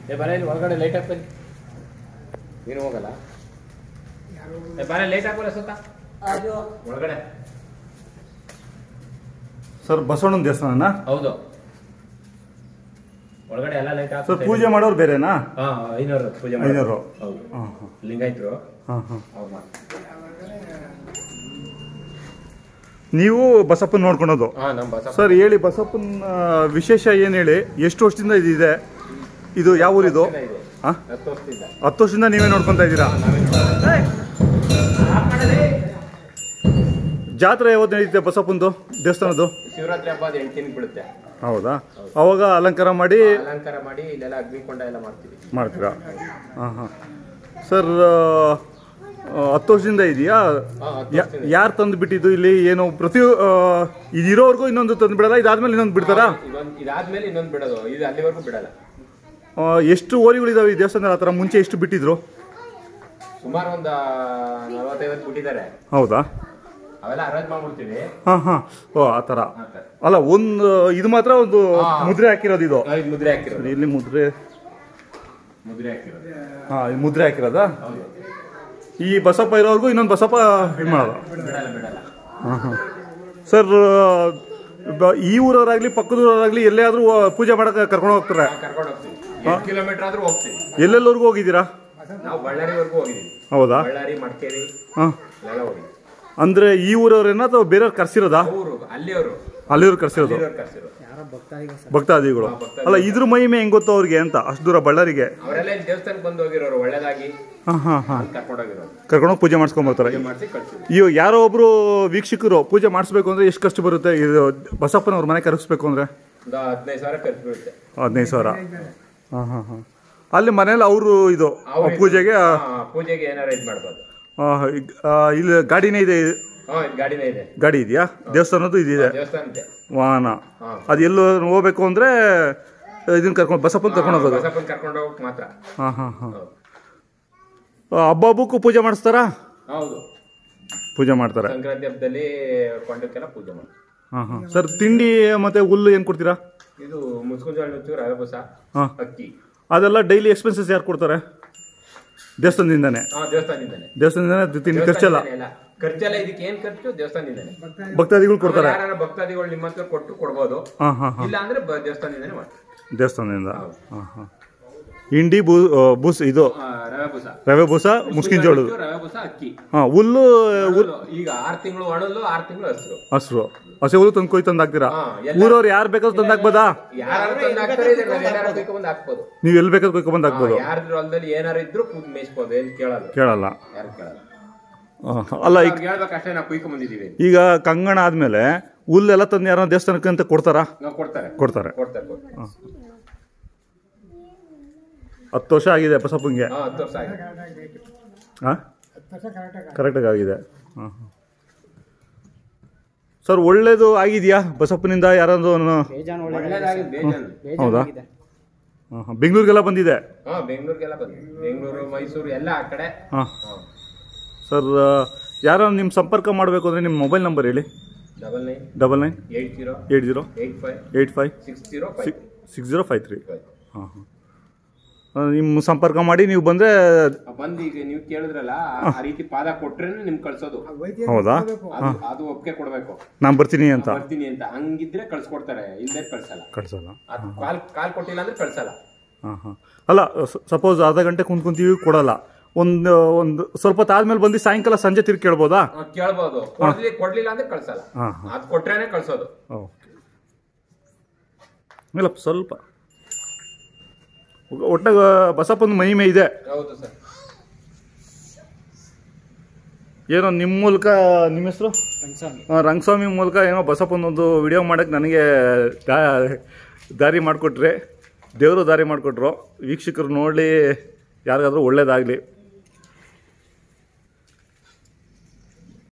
ಏ ಬರ ಇಲ್ಲಿ ಒಳಗಡೆ ಲೈಟ್ ಹಾಕ್ಬನ್ನಿ ನೀನು ಹೋಗಲ್ಲ ಏ ಬರ ಲೈಟ್ ಹಾಕೋಲ್ಲ ಸುತ್ತ ಒಳಗಡೆ ಸರ್ ಬಸವಣ್ಣನ ದೇವಸ್ಥಾನನ ಹೌದು ಒಳಗಡೆ ಎಲ್ಲ ಲೈಟ್ ಹಾಕಿ ಸರ್ ಪೂಜೆ ಮಾಡೋರು ಬೇರೆನಾ ಹಾ ಐನೂರು ಪೂಜೆ ಮಾಡೋದು. ಐನೂರು. ಹೌದು ಹಾಂ ಹಾಂ ಲಿಂಗಾಯತರು ಹಾಂ ಹಾಂ ಅವ್ರು ಮಾಡ್ತಾರೆ ನೀವು ಬಸಪ್ಪನ ನೋಡ್ಕೊಳೋದು ಹಾ ನಮ್ಮ ಬಸಪ್ಪ ಸರ್ ಹೇಳಿ ಬಸಪ್ಪನ ವಿಶೇಷ ಏನು ಹೇಳಿ ಎಷ್ಟು ವರ್ಷದಿಂದ ಇದಿದೆ ಇದು ಯಾವ ಊರಿದು ಇದೆ ಇದೆ. ಹಾಂ ಹತ್ತು ವರ್ಷದಿಂದ ಹತ್ತು ವರ್ಷದಿಂದ ನೀವೇ ನೋಡ್ಕೊತಾ ಇದ್ದೀರಾ ಜಾತ್ರೆ ಯಾವತ್ತು ನಡೀತೆ ಬಸಪ್ಪಂದು ದೇವಸ್ಥಾನದ್ದು ಶಿವರಾತ್ರಿ ಹಬ್ಬ ಅದು ಎಂಟು ಬೀಳುತ್ತೆ ಹೌದಾ ಅವಾಗ ಅಲಂಕಾರ ಮಾಡಿ ಅಲಂಕಾರ ಮಾಡಿ ಇಲ್ಲೆಲ್ಲ ಅಗ್ನಿಕೊಂಡ ಎಲ್ಲ ಮಾಡ್ತೀವಿ ಮಾಡ್ತೀರಾ ಹಾಂ ಹಾಂ ಸರ್ ಆ, ಹತ್ತು ವರ್ಷದಿಂದ ಇದೆಯಾ ಹಾ ಹತ್ತು ವರ್ಷದಿಂದ. ಯಾರು ತಂದು ಬಿಟ್ಟಿದ್ದು ಇಲ್ಲಿ ಏನು ಪ್ರತಿ ಆ, ಇದಿರೋವರೆಗೂ ಇನ್ನೊಂದು ತಂದು ಬಿಡಲ್ಲ ಇದಾದ್ಮೇಲೆ ಇನ್ನೊಂದು ಬಿಡ್ತಾರಾ ಇದೊಂದು ಇದಾದ್ಮೇಲೆ ಇನ್ನೊಂದು ಬಿಡೋದು ಇದು ಅಲ್ಲಿವರೆಗೂ ಬಿಡಲ್ಲ ಆ, ಎಷ್ಟು ಓರಿಗಳಿದಾವೆ ಈ ದೇವಸ್ಥಾನದಲ್ಲಿ ಆ ಥರ ಮುಂಚೆ ಎಷ್ಟು ಬಿಟ್ಟಿದ್ರು ಸುಮಾರು ಒಂದು ನಲವತ್ತೈವತ್ತು ಬಿಟ್ಟಿದ್ದಾರೆ ಹೌದಾ ಅವೆಲ್ಲ ಅರೇಂಜ್ ಮಾಡ್ಬಿಡ್ತೀವಿ ಹಾಂ ಹಾಂ ಓ ಆ ಥರ ಆ ಥರ. ಅಲ್ಲ ಒಂದು ಇದು ಮಾತ್ರ ಒಂದು ಹಾ. ಮುದ್ರೆ ಹಾಕಿರೋದು ಇದು ಆ, ಇದು ಮುದ್ರೆ ಹಾಕಿರೋದು ಇಲ್ಲಿ ಮುದ್ರೆ ಮುದ್ರೆ ಹಾಕಿರೋದು ಹಾಂ ಈ ಮುದ್ರೆ ಹಾಕಿರೋದಾ ಹೌದು ಈ ಬಸಪ್ಪ ಇರೋವರೆಗೂ ಇನ್ನೊಂದು ಬಸಪ್ಪ ಇದು ಮಾಡೋದು ಬಿಡಲ್ಲ ಬಿಡಲ್ಲ ಹಾಂ ಹಾಂ ಸರ್ ಬ- ಈ ಊರವರಾಗ್ಲಿ ಪಕ್ಕದ ಊರವರಾಗ್ಲಿ ಎಲ್ಲೇ ಆದರೂ ಪೂಜೆ ಮಾಡಕ್ಕೆ ಕರ್ಕೊಂಡು ಹೋಗ್ತಾರೆ ನಾವು ಕರ್ಕೊಂಡು ಹೋಗ್ತೀವಿ ಎಷ್ಟು ಕಿಲೋಮೀಟರ್ ಆದ್ರೂ ಹೋಗ್ತೀವಿ ಎಲ್ಲೆಲ್ಲವರೆಗೂ ಹೋಗಿದ್ದೀರಾ ನಾವು ಬಳ್ಳಾರಿವರೆಗೂ ಹೋಗಿದ್ದೀವಿ ಹೌದಾ ಬಳ್ಳಾರಿ ಮಡಿಕೇರಿ ಹಾಂ ಎಲ್ಲ ಹೋಗಿದ್ದೀವಿ ಅಂದರೆ ಈ ಊರವ್ರೇನ ಅಥವಾ ಬೇರೆಯವ್ರು ಕರ್ಸಿರೋದಾ ಅವರು ಅಲ್ಲಿಯವರು ಅಲ್ಲಿವ್ರು ಕರ್ಸಿರೋದು ಅಲ್ಲಿಯವ್ರು ಕರ್ಸಿರೋದು ಭಕ್ತಾದಿಗಳು ಅಲ್ಲ ಇದ್ರ ಮಹಿಮೆ ಹೆಂಗ್ ಗೊತ್ತು ಅವ್ರಿಗೆ ಅಂತ ಅಷ್ಟು ದೂರ ಬಳ್ಳಾರಿಗೆ ಅವರೆಲ್ಲ ಇಲ್ಲಿ ದೇವಸ್ಥಾನಕ್ಕೆ ಬಂದು ಹೋಗಿರೋರು ಒಳ್ಳೇದಾಗಿ ಹಾಂ ಹಾಂ ಹಾಂ ಕರ್ಕೊಂಡು ಹೋಗಿರೋರು ಕರ್ಕೊಂಡೋಗಿ ಪೂಜೆ ಮಾಡಿಸ್ಕೊಂಬರ್ತಾರೆ ಪೂಜೆ ಮಾಡಿಸಿ ಕಳ್ಸಿದ್ವಿ ಇವಾಗ ಯಾರೋ ಒಬ್ರು ವೀಕ್ಷಕರು ಪೂಜೆ ಮಾಡಿಸ್ಬೇಕು ಅಂದ್ರೆ ಎಷ್ಟು ಖರ್ಚು ಬರುತ್ತೆ ಇದು ಬಸಪ್ಪನವ್ರ ಮನೆ ಕರೆಸ್ಬೇಕು ಅಂದ್ರೆ ಒಂದು ಹದಿನೈದು ಸಾವಿರ ಖರ್ಚು ಬೀಳುತ್ತೆ ಹದಿನೈದು ಸಾವಿರ ಹಾಂ ಹಾಂ ಹಾಂ ಅಲ್ಲಿ ಮನೇಲಿ ಅವರು ಇದು ಅವ್ರು ಪೂಜೆಗೆ ಹಾ, ಪೂಜೆಗೆ ಏನಾರ ಇದು ಮಾಡ್ಬೋದು ಆ, ಈಗ, ಆ, ಇಲ್ಲಿ ಗಾಡಿನೇ ಇದೆ ಹಾ ಇಲ್ಲಿ ಗಾಡಿನೇ ಇದೆ ಗಾಡಿ ಇದೆಯಾ ದೇವಸ್ಥಾನದ್ದು ಇದಿದೆ ದೇವಸ್ಥಾನ ಇದೆ ವಾಹನ ಹಾ. ಅದು ಎಲ್ಲೋ ಹೋಗ್ಬೇಕು ಅಂದ್ರೆ ಇದನ್ನ ಕರ್ಕೊಂಡು ಬಸಪ್ಪನ ಕರ್ಕೊಂಡು ಹೋಗೋದು ಬಸಪ್ಪನ ಕರ್ಕೊಂಡು ಹೋಗಕ್ ಮಾತ್ರ ಹಾಂ ಹಾಂ ಹಾಂ ಹೌದು. ಹಬ್ಬ ಹಬ್ಬಕ್ಕೂ ಪೂಜೆ ಮಾಡಿಸ್ತಾರಾ ಹೌದು ಪೂಜೆ ಮಾಡ್ತಾರೆ ಸಂಕ್ರಾಂತಿ ಹಬ್ಬದಲ್ಲಿ ಕೊಂಡಕ್ಕೆಲ್ಲ ಪೂಜೆ ಮಾಡಿ ಹಾಂ ಹಾಂ ಸರ್ ತಿಂಡಿ ಮತ್ತೆ ಹುಲ್ಲು ಏನು ಕೊಡ್ತೀರಾ ಇದು ಮುಸ್ಕುಂಜೋಳ ನುಚ್ಚು ರವೆ ಬಸ ಹಾಂ ಅಕ್ಕಿ ಅದೆಲ್ಲ ಡೈಲಿ ಎಕ್ಸ್ಪೆನ್ಸಸ್ ಯಾರು ಕೊಡ್ತಾರೆ ದೇವಸ್ಥಾನದಿಂದಾನೆ ಹಾ ದೇವಸ್ಥಾನದಿಂದಾನೆ ದೇವಸ್ಥಾನದಿಂದಾನೆ ತಿಂಡಿ ಖರ್ಚಲ್ಲ ದೇವಸ್ಥಾನದಿಂದಾನೆ ಎಲ್ಲ. ಖರ್ಚೆಲ್ಲ ಇದಕ್ಕೆ ಏನ್ ಖರ್ಚು ದೇವಸ್ಥಾನದಿಂದಾನೆ ಭಕ್ತಾದಿಗಳು ಕೊಡ್ತಾರೆ ಯಾರು ಭಕ್ತಾದಿಗಳು ನಿಮ್ಮ ಹತ್ರ ಕೊಟ್ಟು ಕೊಡ್ಬೋದು ಹಾಂ ಹಾಂ ಹಾಂ ಇಲ್ಲ ಅಂದ್ರೆ ಬ- ದೇವಸ್ಥಾನದಿಂದಾನೆ ಮಾಡ್ತೀವಿ ದೇವಸ್ಥಾನದಿಂದ ಹೌದು. ಹಾಂ ಹಾಂ ಹಿಂಡಿ ಬೂ ಆ, ಬೂಸ್ ಇದು ಆ, ರವೆ ಬೂಸ ರವೆ ಬೂಸ ಮುಸ್ಕಿನ ಜೋಳದು ನುಚ್ಚು, ರವೆ ಬೂಸ ಅಕ್ಕಿ ಹಾಂ ಹುಲ್ಲು ಒಣಲು. ಈಗ ಆರ್ ತಿಂಗಳು ಒಣಲು ಆರ್ ತಿಂಗಳು ಹಸಿರು ಹಸ್ರು ಹಸಿ ಹುಲ್ಲು ತಂದು ಕೊಯ್ ತಂದು ಹಾಕ್ತೀರಾ ಹಾ, ಎಲ್ಲ- ಊರವ್ರು ಯಾರು ಬೇಕಾದ್ರೂ ತಂದು ಹಾಕ್ಬೋದಾ ಯಾರು ತಂದು ಹಾಕ್ತಾರೆ ಇದೆ, ನಾವ್ ಏನಾರ ಕುಯ್ಕೊಂಡ್ ಹಾಕ್ಬೋದು ನೀವು ಎಲ್ಲಿ ಬೇಕಾದ್ರೂ ಕೊಯ್ಕೊಂಬಂದು ಹಾಕ್ಬೋದು ಯಾರ ಹೊಲದಲ್ಲಿ ಏನಾರ ಇದ್ರು ಕೂತ್ ಮೇಯಿಸ್ಬೋದು ಏನ್ ಕೇಳಲ್ಲ ಕೇಳಲ್ಲ ಯಾರು ಕೇಳಲ್ಲ ಆ, ಅಲ್ಲ ಈಗ ಅವ್ರಿಗೆ ಹೇಳ್ಬೇಕಷ್ಟೇ ನಾವು ಕುಯ್ಕೊಂಡ್ ಬಂದಿದೀವಿ ಈಗ ಕಂಗಣ ಆದ್ಮೇಲೆ ಹುಲ್ಲೆಲ್ಲ ತಂದು ಯಾರೋ ದೇವಸ್ಥಾನಕ್ಕೆ ಅಂತ ಕೊಡ್ತಾರಾ ನಾವು ಕೊಡ್ತಾರೆ ಕೊಡ್ತಾರೆ ಕೊಡ್ತಾರೆ ಕೊಡ್ತಾರೆ ಹತ್ತು ವರ್ಷ ಆಗಿದೆ ಬಸಪ್ಪಂಗೆ ಹಾ ಹತ್ತು ವರ್ಷ ಆಗಿದೆ ಹಾಂ ಕರೆಕ್ಟಾಗಿ ಆಗಿದೆ ಹಾಂ ಹಾಂ ಸರ್ ಒಳ್ಳೇದು ಆಗಿದೆಯಾ ಬಸಪ್ಪನಿಂದ ಯಾರಾದ್ರು ಒಳ್ಳೇದಾಗಿದೆ ಬೇಜಾನು ಹೌದಾ ಹಾಂ ಹಾಂ ಬೆಂಗಳೂರಿಗೆಲ್ಲ ಬಂದಿದೆ ಹಾ ಬೆಂಗಳೂರಿಗೆಲ್ಲ ಬಂದ್ವಿ ಬೆಂಗಳೂರು ಮೈಸೂರು ಎಲ್ಲ ಆ ಕಡೆ ಹಾಂ ಸರ್ ಯಾರೋ ನಿಮ್ಮ ಸಂಪರ್ಕ ಮಾಡಬೇಕು ಅಂದರೆ ನಿಮ್ಮ ಮೊಬೈಲ್ ನಂಬರ್ ಹೇಳಿ double nine double nine eight zero eight zero eight five eight five six zero five ಸಿಕ್ ಸಿಕ್ಸ್ ಜೀರೋ ಫೈವ್ ತ್ರೀ ಹಾಂ ಹಾಂ ನಿಮ್ಮ ಸಂಪರ್ಕ ಮಾಡಿ ನೀವು ಬಂದರೆ ಬಂದು ಈಗ ನೀವು ಕೇಳಿದ್ರಲ್ಲ ಆ- ಆ ರೀತಿ ಪಾದ ಕೊಟ್ರೇನೆ ನಿಮ್ಗೆ ಕಳ್ಸೋದು ಹೌದಾ ಅದು ಅದು ಒಪ್ಪಿಗೆ ಕೊಡ್ಬೇಕು ನಾನು ಬರ್ತೀನಿ ಅಂತ ಬರ್ತೀನಿ ಅಂತ ಹಂಗಿದ್ರೆ ಕಳ್ಸ್ಕೊಡ್ತಾರೆ ಇಲ್ದೇ ಕಳ್ಸಲ್ಲ ಕಳ್ಸಲ್ಲ ಅದು ಕಾಲ್ ಕಾಲ್ ಕೊಟ್ಟಿಲ್ಲ ಅಂದ್ರೆ ಕಳ್ಸಲ್ಲ ಹಾಂ ಹಾಂ ಅಲ್ಲ ಸಪೋಸ್ ಅರ್ಧ ಗಂಟೆ ಕುಂತ್ ಕುಂತೀವಿ ಕೊಡಲ್ಲ ಒಂದು ಒಂದು ಸ್ವಲ್ಪ ಹೊತ್ತು ಆದ್ಮೇಲೆ ಬಂದು ಸಾಯಂಕಾಲ ಸಂಜೆ ತಿರ್ಗಿ ಕೇಳ್ಬೋದಾ ಆ, ಕೇಳ್ಬೋದು ಕೊಡ್ಲಿ ಕೊಡ್ಲಿಲ್ಲ ಅಂದ್ರೆ ಕಳ್ಸಲ್ಲ ಹಾಂ ಹಾಂ ಅದ್ ಕೊಟ್ರೇನೆ ಕಳ್ಸೋದು ಓಕೆ ಇಲ್ಲ ಸ್ವಲ್ಪ ಒಟ್ಟಾಗ ಬಸಪ್ಪನ ಮಹಿಮೆ ಇದೆ ಹೌದು ಸರ್ ಏನೋ ನಿಮ್ಮ ಮೂಲಕ ನಿಮ್ಮ ಹೆಸರು ರಂಗಸ್ವಾಮಿ ಮೂಲಕ ಏನೋ ಬಸಪ್ಪನೊಂದು ವಿಡಿಯೋ ಮಾಡೋಕ್ಕೆ ನನಗೆ ದಾ- ದಾರಿ ಮಾಡಿಕೊಟ್ರೆ ದೇವರು ದಾರಿ ಮಾಡಿಕೊಟ್ರು ವೀಕ್ಷಕರು ನೋಡಲಿ ಯಾರಿಗಾದ್ರೂ ಒಳ್ಳೇದಾಗಲಿ